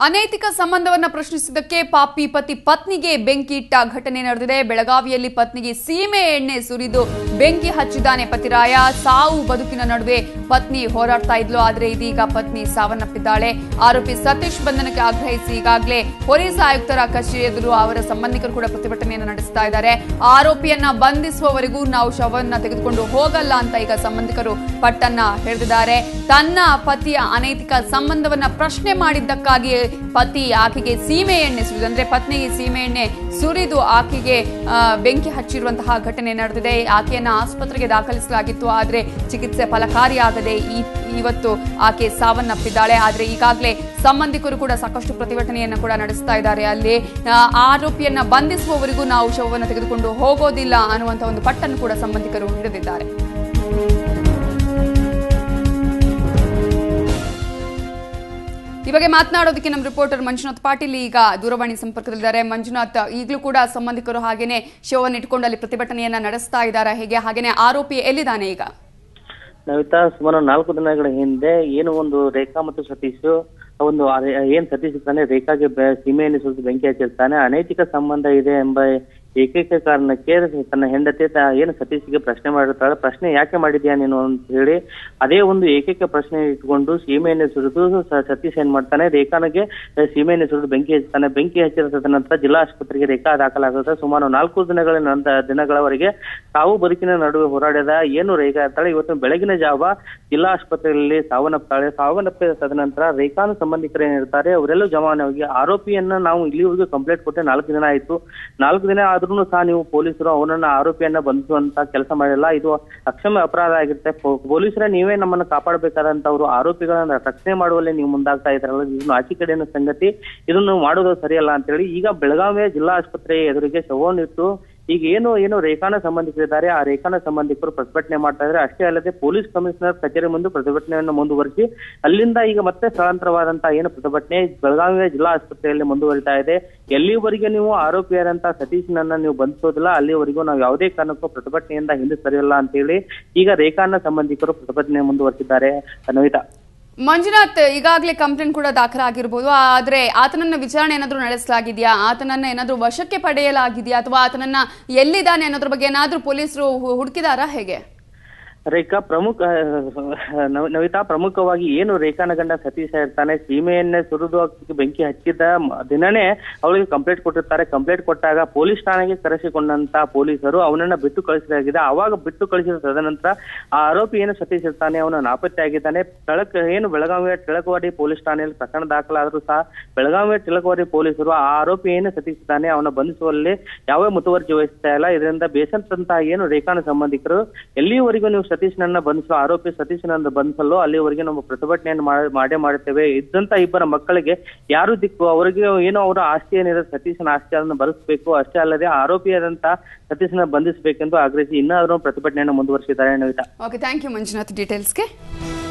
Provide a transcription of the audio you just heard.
ಅನೈತಿಕ ಸಂಬಂಧವನ್ನ ಪ್ರಶ್ನಿಸಿದ್ದಕ್ಕೆ ಪಾಪಿ ಪತಿ ಪತ್ನಿಗೆ ಬೆಂಕಿ ಇಟ್ಟ ಘಟನೆ ನಡೆದಿದೆ ಬೆಳಗಾವಿಯಲ್ಲಿ ಪತ್ನಿಗೆ ಸೀಮೆ ಎಣ್ಣೆ ಸುರಿದು ಬೆಂಕಿ ಹಚ್ಚಿದ್ದಾನೆ ಪತಿರಾಯ ಸಾವು ಬದುಕಿನ ನಡುವೆ ಪತ್ನಿ ಹೋರಾಡ್ತಾ ಇದ್ಲು ಆದ್ರೆ ಇದೀಗ ಪತ್ನಿ ಸಾವನ್ನಪ್ಪಿದ್ದಾಳೆ ಆರೋಪಿ ಸತೀಶ್ ಬಂಧನಕ್ಕೆ ಆಗ್ರಹಿಸಿ ಈಗಾಗಲೇ ಪೊಲೀಸ್ ಆಯುಕ್ತರ ಕಚೇರಿ ಎದುರು ಅವರ ಸಂಬಂಧಿಕರು ಕೂಡ ಪ್ರತಿಭಟನೆಯನ್ನು ನಡೆಸ್ತಾ ಇದ್ದಾರೆ ಆರೋಪಿಯನ್ನ ಬಂಧಿಸುವವರೆಗೂ ನಾವು ಶವವನ್ನ ತೆಗೆದುಕೊಂಡು ಹೋಗಲ್ಲ ಅಂತ ಈಗ ಸಂಬಂಧಿಕರು ಪಟ್ಟನ್ನ ಹಿಡಿದಿದ್ದಾರೆ ತನ್ನ ಪತಿಯ ಅನೈತಿಕ ಸಂಬಂಧವನ್ನ ಪ್ರಶ್ನೆ ಮಾಡಿದ್ದಕ್ಕಾಗಿ ಪತಿ ಆಕೆಗೆ ಸೀಮೆ ಎಣ್ಣೆ ಸುರಿದು ಅಂದ್ರೆ ಪತ್ನಿಗೆ ಸೀಮೆ ಎಣ್ಣೆ ಸುರಿದು ಆಕೆಗೆ ಆ, ಬೆಂಕಿ ಹಚ್ಚಿರುವಂತಹ ಘಟನೆ ನಡೆದಿದೆ ಆಕೆಯನ್ನ ಆಸ್ಪತ್ರೆಗೆ ದಾಖಲಿಸಲಾಗಿತ್ತು ಆದ್ರೆ ಚಿಕಿತ್ಸೆ ಫಲಕಾರಿಯಾಗದೆ ಈ ಇವತ್ತು ಆಕೆ ಸಾವನ್ನಪ್ಪಿದ್ದಾಳೆ ಆದ್ರೆ ಈಗಾಗಲೇ ಸಂಬಂಧಿಕರು ಕೂಡ ಸಾಕಷ್ಟು ಪ್ರತಿಭಟನೆಯನ್ನು ಕೂಡ ನಡೆಸ್ತಾ ಇದ್ದಾರೆ ಅಲ್ಲಿ ಆ, ಆರೋಪಿಯನ್ನ ಬಂಧಿಸುವವರೆಗೂ ನಾವು ಶವವನ್ನು ತೆಗೆದುಕೊಂಡು ಹೋಗೋದಿಲ್ಲ ಅನ್ನುವಂತಹ ಒಂದು ಪಟ್ಟನ್ನು ಕೂಡ ಸಂಬಂಧಿಕರು ಹಿಡಿದಿದ್ದಾರೆ ಈ ಬಗ್ಗೆ ಮಾತನಾಡೋದಕ್ಕೆ ನಮ್ಮ ರಿಪೋರ್ಟರ್ ಮಂಜುನಾಥ್ ಪಾಟೀಲ್ ಈಗ ದೂರವಾಣಿ ಸಂಪರ್ಕದಲ್ಲಿದ್ದಾರೆ ಮಂಜುನಾಥ್ ಈಗಲೂ ಕೂಡ ಸಂಬಂಧಿಕರು ಹಾಗೇನೆ ಶವವನ್ನು ಇಟ್ಕೊಂಡು ಅಲ್ಲಿ ಪ್ರತಿಭಟನೆಯನ್ನ ನಡೆಸ್ತಾ ಇದ್ದಾರೆ ಹೇಗೆ ಹಾಗೇನೆ ಆರೋಪಿ ಎಲ್ಲಿದ್ದಾನೆ ಈಗ ನವಿತಾ ಸುಮಾರು ನಾಲ್ಕು ದಿನಗಳ ಹಿಂದೆ ಏನು ಒಂದು ರೇಖಾ ಮತ್ತು ಸತೀಶ್ ಒಂದು ಆ ರೇ- ಏನ್ ಸತೀಶ್ ಇರ್ತಾನೆ ರೇಖಾಗೆ ಬೆ- ಸೀಮೆಯನ್ನು ಸುರಿದು ಬೆಂಕಿ ಹಚ್ಚಿರ್ತಾನೆ ಅನೈತಿಕ ಸಂಬಂಧ ಇದೆ ಎಂಬ ಏಕೈಕ ಕಾರಣಕ್ಕೆ ತನ್ನ ಹೆಂಡತಿ ತ- ಏನು ಸತೀಶ್ಗೆ ಪ್ರಶ್ನೆ ಮಾಡಿರ್ತಾಳೆ ಪ್ರಶ್ನೆ ಯಾಕೆ ಮಾಡಿದ್ಯಾ ನೀನು ಅಂತ ಹೇಳಿ ಅದೇ ಒಂದು ಏಕೈಕ ಪ್ರಶ್ನೆ ಇಟ್ಕೊಂಡು ಸೀಮೆಯನ್ನು ಸುರಿದು ಸ- ಸತೀಶ್ ಏನ್ ಮಾಡ್ತಾನೆ ರೇಖಾನಿಗೆ ಅಹ್, ಸೀಮೆಯನ್ನು ಸುರಿದು ಬೆಂಕಿ ಹಚ್ತಾನೆ ಬೆಂಕಿ ಹಚ್ಚಿದ ನಂತರ ಜಿಲ್ಲಾ ಆಸ್ಪತ್ರೆಗೆ ರೇಖಾ ದಾಖಲಾಗುತ್ತೆ ಸುಮಾರು ನಾಲ್ಕು ದಿನಗಳ ನಂತರ ದಿನಗಳವರೆಗೆ ಸಾವು ಬದುಕಿನ ನಡುವೆ ಹೋರಾಡಿದ ಏನು ರೇಖಾ ಇರ್ತಾಳೆ ಇವತ್ತು ಬೆಳಗಿನ ಜಾವ ಜಿಲ್ಲಾ ಆಸ್ಪತ್ರೆಯಲ್ಲಿ ಸಾವನ್ನಪ್ಪಾಳೆ ಸಾವನ್ನಪ್ಪಿದ ತದನಂತರ ರೇಖಾನ ಸಂಬಂಧಿಕರು ಏನಿರ್ತಾರೆ ಅವರೆಲ್ಲೂ ಜಮಾನವಾಗಿ ಆರೋಪಿಯನ್ನ ನಾವು ಇಲ್ಲಿವರೆಗೂ ಕಂಪ್ಲೇಂಟ್ ಕೊಟ್ಟೆ ನಾಲ್ಕು ದಿನ ಆಯ್ತು ನಾಲ್ಕು ದಿನ ಆದ್ರೂ ಸಹ ನೀವು ಪೊಲೀಸರು ಅವನನ್ನ ಆರೋಪಿಯನ್ನ ಬಂಧಿಸುವಂತ ಕೆಲಸ ಮಾಡಿಲ್ಲ ಇದು ಅಕ್ಷಮ್ಯ ಅಪರಾಧ ಆಗಿರುತ್ತೆ ಪೊ- ಪೊಲೀಸರೇ ನೀವೇ ನಮ್ಮನ್ನ ಕಾಪಾಡಬೇಕಾದಂತವ್ರು ಆರೋಪಿಗಳನ್ನ ರಕ್ಷಣೆ ಮಾಡುವಲ್ಲಿ ನೀವು ಮುಂದಾಗ್ತಾ ಇದ್ರಲ್ಲ ಇದನ್ನು ಆಚೆ ಕಡೆಯ ಸಂಗತಿ ಇದನ್ನು ಮಾಡೋದು ಸರಿಯಲ್ಲ ಅಂತೇಳಿ ಈಗ ಬೆಳಗಾವಿಯ ಜಿಲ್ಲಾ ಆಸ್ಪತ್ರೆ ಎದುರಿಗೆ ಶವವನ್ನಿಟ್ಟು ಈಗ ಏನು ಏನು ರೇಖಾನ ಸಂಬಂಧಿಕರಿದ್ದಾರೆ ಆ ರೇಖಾನ ಸಂಬಂಧಿಕರು ಪ್ರತಿಭಟನೆ ಮಾಡ್ತಾ ಇದ್ದಾರೆ ಅಷ್ಟೇ ಅಲ್ಲದೆ ಪೊಲೀಸ್ ಕಮಿಷನರ್ ಕಚೇರಿ ಮುಂದೆ ಪ್ರತಿಭಟನೆಯನ್ನು ಮುಂದುವರಿಸಿ ಅಲ್ಲಿಂದ ಈಗ ಮತ್ತೆ ಸ್ಥಳಾಂತರವಾದಂತಹ ಏನು ಪ್ರತಿಭಟನೆ ಬೆಳಗಾವಿಯ ಜಿಲ್ಲಾ ಆಸ್ಪತ್ರೆಯಲ್ಲಿ ಮುಂದುವರಿತಾ ಇದೆ ಎಲ್ಲಿವರೆಗೆ ನೀವು ಆರೋಪಿಯಾದಂತಹ ಸತೀಶ್ನನ್ನ ನೀವು ಬಂಧಿಸೋದಿಲ್ಲ ಅಲ್ಲಿವರೆಗೂ ನಾವು ಯಾವುದೇ ಕಾರಣಕ್ಕೂ ಪ್ರತಿಭಟನೆಯಿಂದ ಹಿಂದೆ ಸರಿಯಲ್ಲ ಅಂತೇಳಿ ಈಗ ರೇಖಾನ ಸಂಬಂಧಿಕರು ಪ್ರತಿಭಟನೆ ಮುಂದುವರಿಸಿದ್ದಾರೆ ನವಿತಾ ಮಂಜುನಾಥ್ ಈಗಾಗಲೇ ಕಂಪ್ಲೇಂಟ್ ಕೂಡ ದಾಖಲಾಗಿರ್ಬೋದು ಆದ್ರೆ ಆತನನ್ನ ವಿಚಾರಣೆ ಏನಾದ್ರೂ ನಡೆಸಲಾಗಿದೆಯಾ ಆತನನ್ನ ಏನಾದ್ರೂ ವಶಕ್ಕೆ ಪಡೆಯಲಾಗಿದೆಯಾ ಅಥವಾ ಆತನನ್ನ ಎಲ್ಲಿದ್ದಾನೆ ಅನ್ನೋದ್ರ ಬಗ್ಗೆ ಏನಾದ್ರೂ ಪೊಲೀಸರು ಹುಡುಕಿದಾರಾ ಹೇಗೆ ರೇಖಾ ಪ್ರಮುಖ ನವ- ನವಿತಾ ಪ್ರಮುಖವಾಗಿ ಏನು ರೇಖಾನ ಗಂಡ ಸತೀಶ ಇರ್ತಾನೆ ಸೀಮೆಯನ್ನೇ ಸುರಿದು ಆಕೆಗೆ ಬೆಂಕಿ ಹಚ್ಚಿದ ಮ- ದಿನನೇ ಅವಳಿಗೆ ಕಂಪ್ಲೇಂಟ್ ಕೊಟ್ಟಿರ್ತಾರೆ ಕಂಪ್ಲೇಂಟ್ ಕೊಟ್ಟಾಗ ಪೊಲೀಸ್ ಠಾಣೆಗೆ ಕರೆಸಿಕೊಂಡಂತ ಪೊಲೀಸರು ಅವನನ್ನ ಬಿಟ್ಟು ಕಳಿಸಲಾಗಿದೆ ಅವಾಗ ಬಿಟ್ಟು ಕಳಿಸಿದ ತದನಂತರ ಆ ಆರೋಪಿ ಏನು ಸತೀಶ್ ಇರ್ತಾನೆ ಅವನು ನಾಪತ್ತೆ ಆಗಿದ್ದಾನೆ ಟಳಕ್ ಏನು ಬೆಳಗಾವಿಯ ಟಿಳಕವಾಡಿ ಪೊಲೀಸ್ ಠಾಣೆಯಲ್ಲಿ ಪ್ರಕರಣ ದಾಖಲಾದರೂ ಸಹ ಬೆಳಗಾವಿಯ ಟಿಳಕವಾಡಿ ಪೊಲೀಸರು ಆ ಆರೋಪಿ ಏನು ಸತೀಶ್ ಇರ್ತಾನೆ ಅವನ ಬಂಧಿಸುವಲ್ಲಿ ಯಾವ ಮುತುವರ್ಜಿ ವಹಿಸ್ತಾ ಇಲ್ಲ ಇದರಿಂದ ಬೇಸಂತಹ ಏನು ರೇಖಾನ ಸಂಬಂಧಿಕರು ಎಲ್ಲಿವರೆಗೂ ನೀವು ಸತೀಶ್ನನ್ನ ಬಂಧಿಸುವ ಆರೋಪಿ ಸತೀಶ್ನನ್ನ ಬಂಧಿಸಲು ಅಲ್ಲಿವರೆಗೆ ನಾವು ಪ್ರತಿಭಟನೆಯನ್ನು ಮಾಡ- ಮಾಡೇ ಮಾಡುತ್ತೇವೆ ಇದ್ದಂತ ಇಬ್ಬರ ಮಕ್ಕಳಿಗೆ ಯಾರು ದಿಕ್ಕು ಅವರಿಗೆ ಏನು ಅವರ ಆಸ್ತಿ ಏನಿದೆ ಸತೀಶನ ಆಸ್ತಿ ಅದನ್ನು ಬರೆಸಬೇಕು ಅಷ್ಟೇ ಅಲ್ಲದೆ ಆರೋಪಿಯಾದಂತ ಸತೀಶನ ಬಂಧಿಸಬೇಕೆಂದು ಆಗ್ರಹಿಸಿ ಇನ್ನಾದರೂ ಪ್ರತಿಭಟನೆಯನ್ನು ಮುಂದುವರಿಸಿದ್ದಾರೆ Navitha okay thank you Manjunath ಡೀಟೇಲ್ಸ್ಗೆ